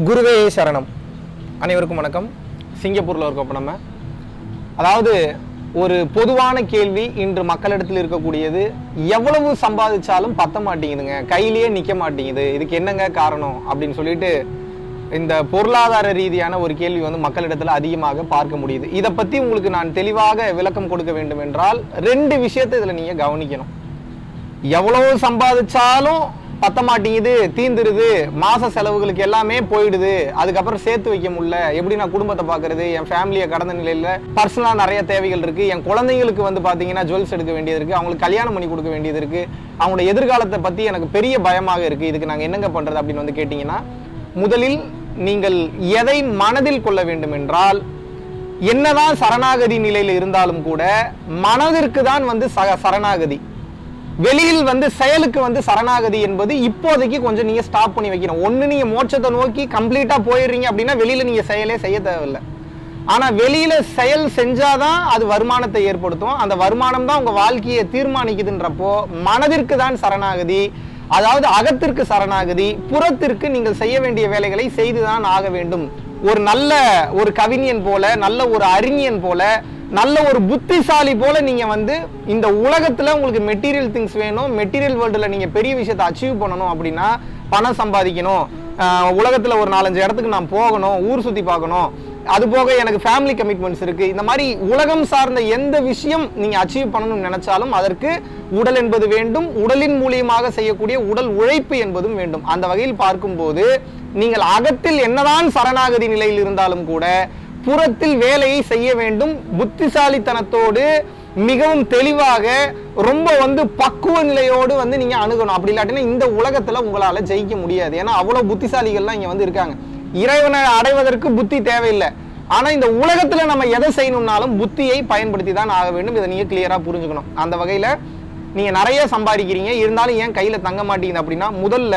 குருவே சரணம் அனைவருக்கும் வணக்கம் சிங்கப்பூரில் இருக்கோம் இப்போ நம்ம அதாவது ஒரு பொதுவான கேள்வி இன்று மக்களிடத்தில் இருக்கக்கூடியது எவ்வளவு சம்பாதிச்சாலும் பத்த மாட்டேங்குதுங்க கையிலேயே நிற்க மாட்டேங்குது இதுக்கு என்னங்க காரணம் அப்படின்னு சொல்லிட்டு இந்த பொருளாதார ரீதியான ஒரு கேள்வி வந்து மக்களிடத்தில் அதிகமாக பார்க்க முடியுது இதை பற்றி உங்களுக்கு நான் தெளிவாக விளக்கம் கொடுக்க வேண்டும் என்றால் ரெண்டு விஷயத்தை இதில் நீங்கள் கவனிக்கணும் எவ்வளவு சம்பாதிச்சாலும் பத்த மாட்டேங்குது தீந்துருது மாச செலவுகளுக்கு எல்லாமே போயிடுது அதுக்கப்புறம் சேர்த்து வைக்க முடியல எப்படி நான் குடும்பத்தை பார்க்கறது என் ஃபேமிலியை கடந்த நிலையில பர்சனலா நிறைய தேவைகள் இருக்கு என் குழந்தைங்களுக்கு வந்து பாத்தீங்கன்னா ஜுவல்ஸ் எடுக்க வேண்டியது இருக்கு அவங்களுக்கு கல்யாணம் பண்ணி கொடுக்க வேண்டியது இருக்கு அவங்களோட எதிர்காலத்தை பத்தி எனக்கு பெரிய பயமாக இருக்கு இதுக்கு நாங்க என்னங்க பண்றது அப்படின்னு வந்து கேட்டீங்கன்னா முதலில் நீங்கள் எதை மனதில் கொள்ள வேண்டும் என்றால் என்னதான் சரணாகதி நிலையில் இருந்தாலும் கூட மனதிற்கு தான் வந்து ச சரணாகதி வெளியில் வந்து செயலுக்கு வந்து சரணாகதி என்பது இப்போதைக்கு கொஞ்சம் நீங்க ஸ்டாப் பண்ணி வைக்கணும் ஒண்ணு நீங்க மோட்சத்தை நோக்கி கம்ப்ளீட்டா போயிடுறீங்க அப்படின்னா வெளியில நீங்க செயலே செய்ய தேவையில்லை ஆனா வெளியில செயல் செஞ்சாதான் அது வருமானத்தை ஏற்படுத்தும் அந்த வருமானம் தான் உங்க வாழ்க்கையை தீர்மானிக்குதுன்றப்போ மனதிற்கு தான் சரணாகதி அதாவது அகத்திற்கு சரணாகதி புறத்திற்கு நீங்கள் செய்ய வேண்டிய வேலைகளை செய்துதான் ஆக வேண்டும் ஒரு நல்ல ஒரு கவிஞன் போல நல்ல ஒரு அறிஞன் போல நல்ல ஒரு புத்திசாலி போல நீங்க வந்து இந்த உலகத்துல உங்களுக்கு மெட்டீரியல் திங்ஸ் வேணும் மெட்டீரியல் வேர்ல்டுல நீங்க பெரிய விஷயத்தை அச்சீவ் பண்ணணும் அப்படின்னா பணம் சம்பாதிக்கணும் ஆஹ் உலகத்துல ஒரு நாலஞ்சு இடத்துக்கு நான் போகணும் ஊர் சுத்தி பார்க்கணும் அது போக எனக்கு ஃபேமிலி கமிட்மெண்ட்ஸ் இருக்கு இந்த மாதிரி உலகம் சார்ந்த எந்த விஷயம் நீங்க அச்சீவ் பண்ணணும்னு நினைச்சாலும் அதற்கு உடல் என்பது வேண்டும் உடலின் மூலியமாக செய்யக்கூடிய உடல் உழைப்பு என்பதும் வேண்டும் அந்த வகையில் பார்க்கும்போது நீங்கள் அகத்தில் என்னதான் சரணாகதி நிலையில் இருந்தாலும் கூட புறத்தில் வேலையை செய்ய வேண்டும் புத்திசாலித்தனத்தோடு மிகவும் தெளிவாக ரொம்ப வந்து பக்குவ நிலையோடு வந்து நீங்க அணுகணும் அப்படி இல்லாட்டினா இந்த உலகத்துல உங்களால ஜெயிக்க முடியாது ஏன்னா அவ்வளவு புத்திசாலிகள்லாம் இங்க வந்து இருக்காங்க இறைவனை அடைவதற்கு புத்தி தேவையில்லை ஆனா இந்த உலகத்துல நம்ம எதை செய்யணும்னாலும் புத்தியை பயன்படுத்தி தான் ஆக வேண்டும் இதை நீங்க கிளியரா புரிஞ்சுக்கணும் அந்த வகையில நீங்க நிறைய சம்பாதிக்கிறீங்க இருந்தாலும் ஏன் கையில தங்க மாட்டேங்குது அப்படின்னா முதல்ல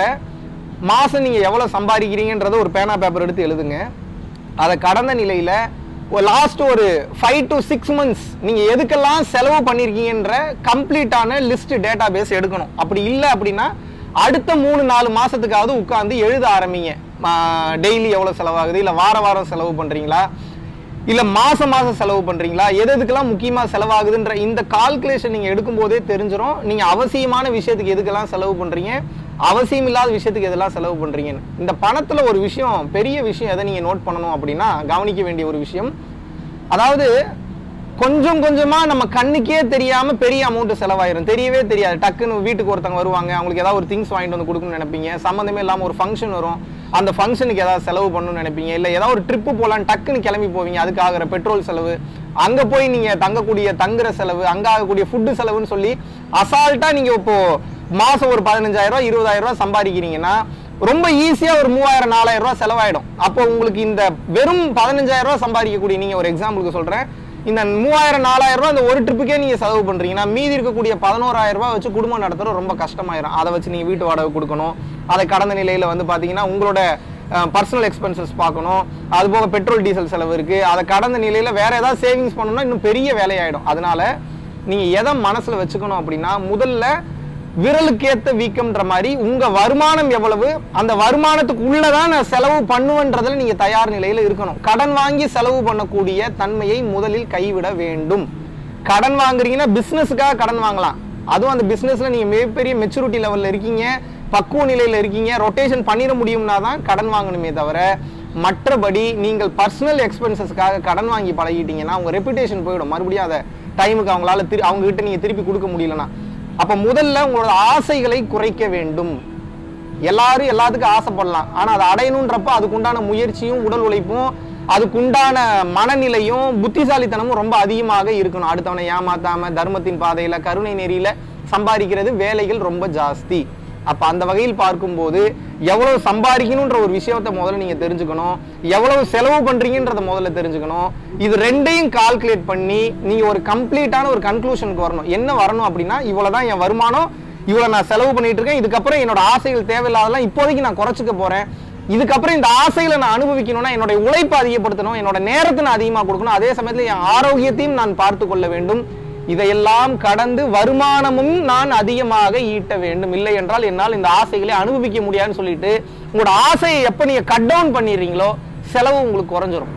மாசம் நீங்க எவ்வளவு சம்பாதிக்கிறீங்கன்றத ஒரு பேனா பேப்பர் எடுத்து எழுதுங்க அதை கடந்த நிலையில ஒரு லாஸ்ட் ஒரு ஃபைவ் டு சிக்ஸ் மந்த்ஸ் நீங்க எதுக்கெல்லாம் செலவு பண்ணிருக்கீங்கன்ற கம்ப்ளீட்டான லிஸ்ட் டேட்டா பேஸ் எடுக்கணும் அப்படி இல்லை அப்படின்னா அடுத்த மூணு நாலு மாசத்துக்காவது உட்காந்து எழுத ஆரம்பிங்க டெய்லி எவ்வளவு செலவாகுது இல்ல வார வாரம் செலவு பண்றீங்களா இல்ல மாசம் மாசம் செலவு பண்றீங்களா எது எதுக்கெல்லாம் முக்கியமா செலவாகுதுன்ற இந்த கால்குலேஷன் நீங்க எடுக்கும் போதே தெரிஞ்சிடும் நீங்க அவசியமான விஷயத்துக்கு எதுக்கெல்லாம் செலவு பண்றீங்க அவசியம் இல்லாத விஷயத்துக்கு எதெல்லாம் செலவு பண்றீங்கன்னு இந்த பணத்துல ஒரு விஷயம் பெரிய விஷயம் எதை நீங்க நோட் பண்ணணும் அப்படின்னா கவனிக்க வேண்டிய ஒரு விஷயம் அதாவது கொஞ்சம் கொஞ்சமா நம்ம கண்ணுக்கே தெரியாம பெரிய அமௌண்ட் செலவாயிரும் தெரியவே தெரியாது டக்குன்னு வீட்டுக்கு ஒருத்தவங்க வருவாங்க அவங்களுக்கு ஏதாவது ஒரு திங்ஸ் வாங்கிட்டு வந்து கொடுக்கணும்னு நினைப்பீங்க சம்மந்தமே இல்லாம ஒரு ஃபங்க்ஷன் வரும் அந்த ஃபங்க்ஷனுக்கு ஏதாவது செலவு பண்ணணும்னு நினைப்பீங்க இல்ல ஏதாவது ஒரு ட்ரிப்பு போகலான்னு டக்குன்னு கிளம்பி போவீங்க அதுக்கு ஆகிற பெட்ரோல் செலவு அங்க போய் நீங்க தங்கக்கூடிய தங்குற செலவு அங்க ஆகக்கூடிய ஃபுட்டு செலவுன்னு சொல்லி அசால்ட்டா நீங்க இப்போ மாசம் ஒரு பதினஞ்சாயிரம் ரூபாய் இருபதாயிரம் ரூபாய் சம்பாதிக்கிறீங்கன்னா ரொம்ப ஈஸியா ஒரு மூவாயிரம் நாலாயிரம் ரூபாய் செலவாயிடும் அப்போ உங்களுக்கு இந்த வெறும் பதினஞ்சாயிரம் ரூபாய் சம்பாதிக்கக்கூடிய நீங்க ஒரு எக்ஸாம்பிளுக்கு சொல்றேன் இந்த மூவாயிரம் நாலாயிரம் ரூபாய் இந்த ஒரு ட்ரிப்புக்கே நீங்க செலவு பண்றீங்கன்னா மீதி இருக்கக்கூடிய பதினோராயிரம் ரூபாய் வச்சு குடும்பம் நடத்துறது ரொம்ப கஷ்டமாயிரும் அதை வச்சு நீங்க வீட்டு வாடகை கொடுக்கணும் அதை கடந்த நிலையில வந்து பாத்தீங்கன்னா உங்களோட பர்சனல் எக்ஸ்பென்சஸ் பார்க்கணும் அது போக பெட்ரோல் டீசல் செலவு இருக்கு அதை கடந்த நிலையில வேற ஏதாவது சேவிங்ஸ் பண்ணணும்னா இன்னும் பெரிய வேலையாயிடும் அதனால நீங்க எதை மனசுல வச்சுக்கணும் அப்படின்னா முதல்ல விரலுக்கேத்த வீக்கம்ன்ற மாதிரி உங்க வருமானம் எவ்வளவு அந்த வருமானத்துக்கு உள்ளதான் நான் செலவு பண்ணுவேன்றதுல நீங்க தயார் நிலையில இருக்கணும் கடன் வாங்கி செலவு பண்ணக்கூடிய தன்மையை முதலில் கைவிட வேண்டும் கடன் வாங்குறீங்கன்னா பிசினஸுக்காக கடன் வாங்கலாம் அதுவும் அந்த பிசினஸ்ல நீங்க மிகப்பெரிய மெச்சூரிட்டி லெவல்ல இருக்கீங்க பக்குவ நிலையில இருக்கீங்க ரொட்டேஷன் பண்ணிட முடியும்னா தான் கடன் வாங்கணுமே தவிர மற்றபடி நீங்கள் பர்சனல் எக்ஸ்பென்சஸ்க்காக கடன் வாங்கி பழகிட்டீங்கன்னா உங்க ரெப்புடேஷன் போயிடும் மறுபடியும் அதை டைமுக்கு அவங்களால திரு அவங்க கிட்ட நீங்க திருப்பி கொடுக்க முடியலன்னா அப்ப முதல்ல உங்களோட ஆசைகளை குறைக்க வேண்டும் எல்லாரும் எல்லாத்துக்கும் ஆசைப்படலாம் ஆனா அதை அடையணுன்றப்ப அதுக்குண்டான முயற்சியும் உடல் உழைப்பும் அதுக்குண்டான மனநிலையும் புத்திசாலித்தனமும் ரொம்ப அதிகமாக இருக்கணும் அடுத்தவனை ஏமாத்தாம தர்மத்தின் பாதையில கருணை நெறியில சம்பாதிக்கிறது வேலைகள் ரொம்ப ஜாஸ்தி அப்ப அந்த வகையில் பார்க்கும்போது எவ்வளவு சம்பாதிக்கணும்ன்ற ஒரு விஷயத்த முதல்ல நீங்க தெரிஞ்சுக்கணும் எவ்வளவு செலவு பண்றீங்கன்றத முதல்ல தெரிஞ்சுக்கணும் இது ரெண்டையும் கால்குலேட் பண்ணி நீங்க ஒரு கம்ப்ளீட்டான ஒரு கன்க்ளூஷனுக்கு வரணும் என்ன வரணும் அப்படின்னா இவ்வளவுதான் என் வருமானம் இவ்வளவு நான் செலவு பண்ணிட்டு இருக்கேன் இதுக்கப்புறம் என்னோட ஆசைகள் தேவையில்லாதெல்லாம் இப்போதைக்கு நான் குறைச்சிக்க போறேன் இதுக்கப்புறம் இந்த ஆசைகளை நான் அனுபவிக்கணும்னா என்னோட உழைப்பை அதிகப்படுத்தணும் என்னோட நேரத்தை நான் அதிகமாக கொடுக்கணும் அதே சமயத்தில் என் ஆரோக்கியத்தையும் நான் பார்த்து கொள்ள வேண்டும் இதையெல்லாம் கடந்து வருமானமும் நான் அதிகமாக ஈட்ட வேண்டும் இல்லை என்றால் என்னால் இந்த ஆசைகளை அனுபவிக்க முடியாதுன்னு சொல்லிட்டு உங்களோட ஆசையை எப்ப நீங்க கட் டவுன் பண்ணிடுறீங்களோ செலவு உங்களுக்கு குறைஞ்சிரும்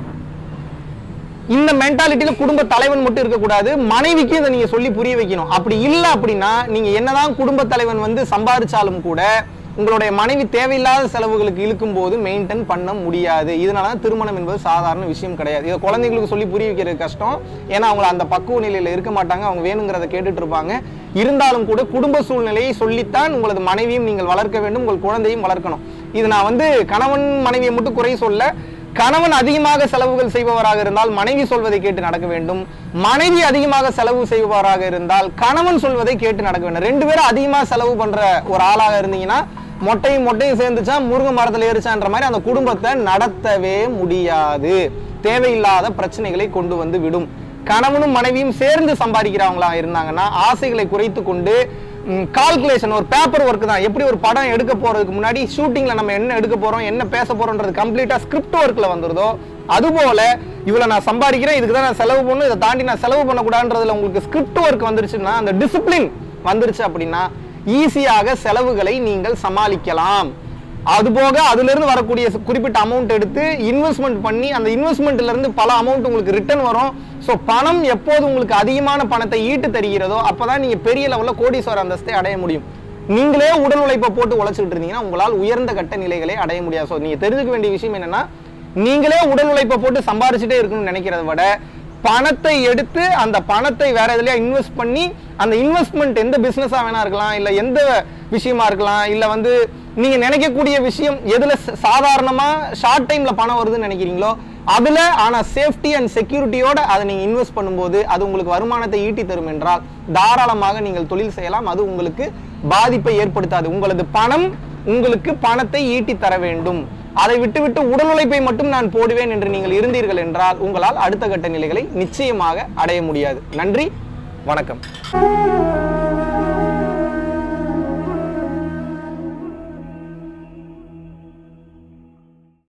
இந்த மென்டாலிட்டியில குடும்ப தலைவன் மட்டும் இருக்கக்கூடாது மனைவிக்கும் இதை நீங்க சொல்லி புரிய வைக்கணும் அப்படி இல்லை அப்படின்னா நீங்க என்னதான் குடும்ப தலைவன் வந்து சம்பாதிச்சாலும் கூட உங்களுடைய மனைவி தேவையில்லாத செலவுகளுக்கு இழுக்கும் போது மெயின்டைன் பண்ண முடியாது இதனால தான் திருமணம் என்பது சாதாரண விஷயம் கிடையாது இதை குழந்தைங்களுக்கு சொல்லி புரிய வைக்கிறது கஷ்டம் ஏன்னா அவங்க அந்த பக்குவ நிலையில இருக்க மாட்டாங்க அவங்க வேணுங்கிறத கேட்டுட்டு இருப்பாங்க இருந்தாலும் கூட குடும்ப சூழ்நிலையை சொல்லித்தான் உங்களது மனைவியும் நீங்கள் வளர்க்க வேண்டும் உங்கள் குழந்தையும் வளர்க்கணும் இது நான் வந்து கணவன் மனைவியை மட்டும் குறை சொல்ல கணவன் அதிகமாக செலவுகள் செய்பவராக இருந்தால் மனைவி சொல்வதை கேட்டு நடக்க வேண்டும் மனைவி அதிகமாக செலவு செய்பவராக இருந்தால் கணவன் சொல்வதை கேட்டு நடக்க வேண்டும் ரெண்டு பேரும் அதிகமாக செலவு பண்ற ஒரு ஆளாக இருந்தீங்கன்னா மொட்டையும் மொட்டையும் சேர்ந்துச்சா முருங்கை மரத்துல ஏறிச்சான்ற மாதிரி அந்த குடும்பத்தை நடத்தவே முடியாது தேவையில்லாத பிரச்சனைகளை கொண்டு வந்து விடும் கணவனும் மனைவியும் சேர்ந்து சம்பாதிக்கிறவங்களா இருந்தாங்கன்னா ஆசைகளை குறைத்து கொண்டு கால்குலேஷன் ஒரு பேப்பர் ஒர்க் தான் எப்படி ஒரு படம் எடுக்க போறதுக்கு முன்னாடி ஷூட்டிங்ல நம்ம என்ன எடுக்க போறோம் என்ன பேச போறோம்ன்றது கம்ப்ளீட்டா ஸ்கிரிப்ட் ஒர்க்ல வந்துருதோ அதுபோல இவ்வளவு நான் சம்பாதிக்கிறேன் இதுக்கு தான் நான் செலவு பண்ணணும் இதை தாண்டி நான் செலவு பண்ணக்கூடாதுன்றதுல உங்களுக்கு ஸ்கிரிப்ட் ஒர்க் வந்துருச்சுன்னா அந்த டிசிப்ளின் வந்துருச்சு அப்படின்னா ஈஸியாக செலவுகளை நீங்கள் சமாளிக்கலாம் அதுபோக அதுல இருந்து வரக்கூடிய குறிப்பிட்ட அமௌண்ட் எடுத்து இன்வெஸ்ட்மெண்ட் பண்ணி அந்த இன்வெஸ்ட்மெண்ட்ல இருந்து பல அமௌண்ட் உங்களுக்கு ரிட்டர்ன் வரும் ஸோ பணம் எப்போது உங்களுக்கு அதிகமான பணத்தை ஈட்டு தருகிறதோ அப்பதான் நீங்க பெரிய லெவல்ல கோடீஸ்வர அந்தஸ்தை அடைய முடியும் நீங்களே உடல் உழைப்பை போட்டு உழைச்சிட்டு இருந்தீங்கன்னா உங்களால் உயர்ந்த கட்ட நிலைகளை அடைய முடியாது ஸோ நீங்க தெரிஞ்சுக்க வேண்டிய விஷயம் என்னன்னா நீங்களே உடல் உழைப்பை போட்டு சம்பாரிச்சுட்டே இருக்கணும்னு நினைக்கிறத விட பணத்தை எடுத்து அந்த பணத்தை வேற எதுலயா இன்வெஸ்ட் பண்ணி அந்த இன்வெஸ்ட்மெண்ட் எந்த பிசினஸா வேணா இருக்கலாம் இல்ல எந்த விஷயமா இருக்கலாம் இல்ல வந்து நீங்க நினைக்கக்கூடிய விஷயம் எதுல ச- சாதாரணமா ஷார்ட் டைம்ல பணம் வருதுன்னு நினைக்கிறீங்களோ அதுல ஆனா சேஃப்டி அண்ட் செக்யூரிட்டியோட அதை நீங்க இன்வெஸ்ட் பண்ணும்போது அது உங்களுக்கு வருமானத்தை ஈட்டி தரும் என்றால் தாராளமாக நீங்கள் தொழில் செய்யலாம் அது உங்களுக்கு பாதிப்பை ஏற்படுத்தாது உங்களது பணம் உங்களுக்கு பணத்தை ஈட்டி தர வேண்டும் அதை விட்டுவிட்டு உடல் உழைப்பை மட்டும் நான் போடுவேன் என்று நீங்கள் இருந்தீர்கள் என்றால் உங்களால் அடுத்த கட்ட நிலைகளை நிச்சயமாக அடைய முடியாது நன்றி வணக்கம்